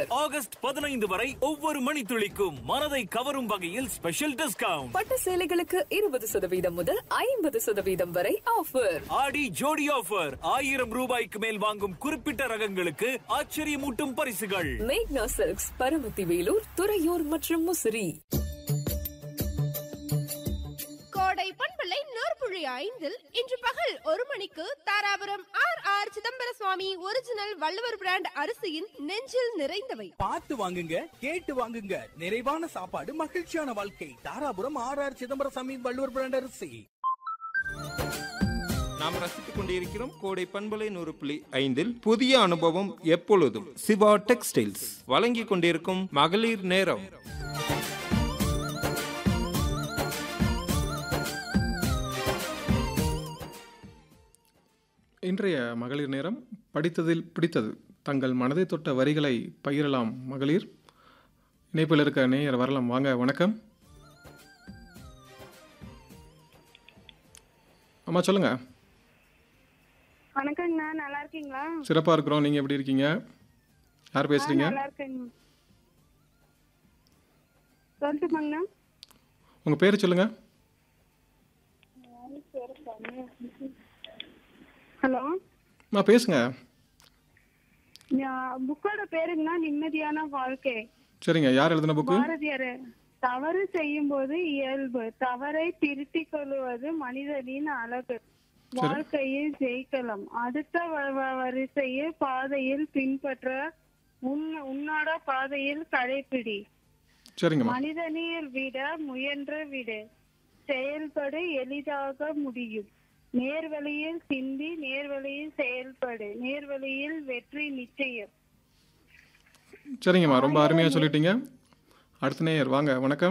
August பதினைந்து வரை ஒவ்வொரு மணித்துளிக்கும் மனதை கவரும் வகையில் ஸ்பெஷல் டிஸ்கவுண்ட் பட்டு சேலைகளுக்கு இருபது சதவீதம் முதல் ஐம்பது சதவீதம் வரை ஆஃபர் ஆடி ஜோடி ஆஃபர் ஆயிரம் ரூபாய்க்கு மேல் வாங்கும் குறிப்பிட்ட ரகங்களுக்கு ஆச்சரியமூட்டும் பரிசுகள் மேக்னா சில்க்ஸ் பரமத்தி வேலூர் துறையூர் மற்றும் முசிறி கோடை பண்பலை நூற்புழி ஐந்தில் இன்று பகல் ஒரு மணிக்கு Dharapuram R R Chidambara Swami original Valluvar brand அரிசியின் நெஞ்சில் நிறைந்தவை பார்த்து வாங்குங்க கேட்டு வாங்குங்க நிறைவான சாப்பாடு மகிழ்ச்சியான வாழ்க்கை Dharapuram R R Chidambaraswami Valluvar brand அரிசி நாம் ரசித்துக் கொண்டிருக்கிறோம் கோடை பண்பலை நூறு புள்ளி ஐந்தில் புதிய அனுபவம் எப்பொழுதும் சிவா டெக்ஸ்டைல்ஸ் வழங்கிக் கொண்டிருக்கும் மகளிர் நேரம் இன்றைய மகளிர் நேரம் படித்ததில் பிடித்தது தங்கள் மனதை தொட்ட வரிகளை பகிரலாம் மகளிர் இணைப்பில் இருக்க நேயர் வரலாம் வாங்க வணக்கம் அம்மா சொல்லுங்க வணக்கங்கண்ணா நல்லா இருக்கீங்களா சிறப்பாக இருக்கிறோம் நீங்கள் எப்படி இருக்கீங்க யார் பேசுறீங்க நல்லா இருக்கேங்க சொல்லட்டுமாங்கண்ணா உங்கள் பேர் சொல்லுங்க ஹலோ அம்மா பேசுங்க புக்கோட பேருங்கண்ணா நிம்மதியான வாழ்க்கை சரிங்க யார் எழுதின புக்கு பாரதியார் தவறு செய்யும் போது இயல்பு தவறை திருத்திக் கொள்வது மனிதனின் அழகு வாழ்க்கையில் ஜெயிக்கலாம் அடுத்த வ- வ- வரிசையில் பாதையில் பின்பற்ற உன் உன்னோட பாதையில் கடைப்பிடி சரிங்கம்மா மனிதனில் விட முயன்று விடு செயல்படு எளிதாக முடியும் நேர்வழியில் சிந்தி நேர்வழியில் செயல்படு நேர்வழியில் வெற்றி நிச்சயம் சரிங்கம்மா ரொம்ப அருமையாக சொல்லிட்டீங்க அடுத்த நேயர் வாங்க வணக்கம்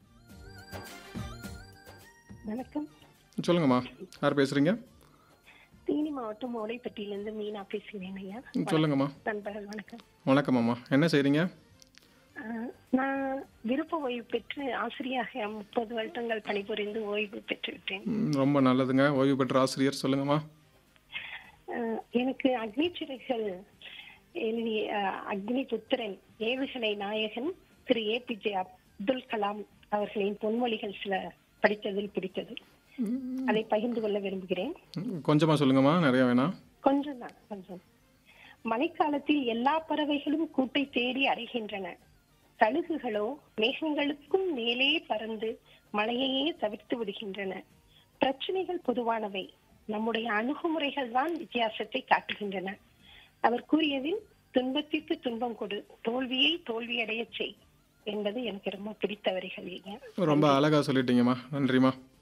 வணக்கம் சொல்லுங்கம்மா யார் பேசுறீங்க தேனி மாவட்டம் ஓடைப்பட்டியிலிருந்து மீனா பேசுகிறேன் ஐயா சொல்லுங்கம்மா நண்பர்கள் வணக்கம் வணக்கம்மா என்ன செய்றீங்க ஆஹ், நான் விருப்ப ஓய்வு பெற்று ஆசிரியாக முப்பது வருடங்கள் பணிபுரிந்து ஓய்வு பெற்று விட்டேன் ம், ரொம்ப நல்லதுங்க ஓய்வு பெற்ற ஆசிரியர் சொல்லுங்கம்மா ஆஹ், எனக்கு அக்னி சிறைகள் எழுதிய ஆஹ், அக்னி புத்திரன் ஏவுகணை நாயகன் Thiru A P J Abdul Kalam அவர்களின் பொன்மொழிகள் சில படித்ததில் பிடித்தது அதை பகிர்ந்து கொள்ள விரும்புகிறேன் ம், கொஞ்சமா சொல்லுங்கம்மா நிறைய வேணாம் கொஞ்சம் தான் கொஞ்சம் மழைக்காலத்தில் எல்லா பறவைகளும் கூட்டை தேடி அடைகின்றன கழுகுகளோ மேகங்களுக்கும் மேலே பறந்து மழையையே தவிர்த்து விடுகின்றன பிரச்சனைகள் பொதுவானவை நம்முடைய அணுகுமுறைகள் தான் வித்தியாசத்தை காட்டுகின்றன அவர் கூறியதில் துன்பத்திற்கு துன்பம் கொடு தோல்வியை தோல்வியடையச் செய் என்பது எனக்கு ரொம்ப பிடித்த வரிகள் ஐயா ரொம்ப அழகா சொல்லிட்டீங்கம்மா நன்றிம்மா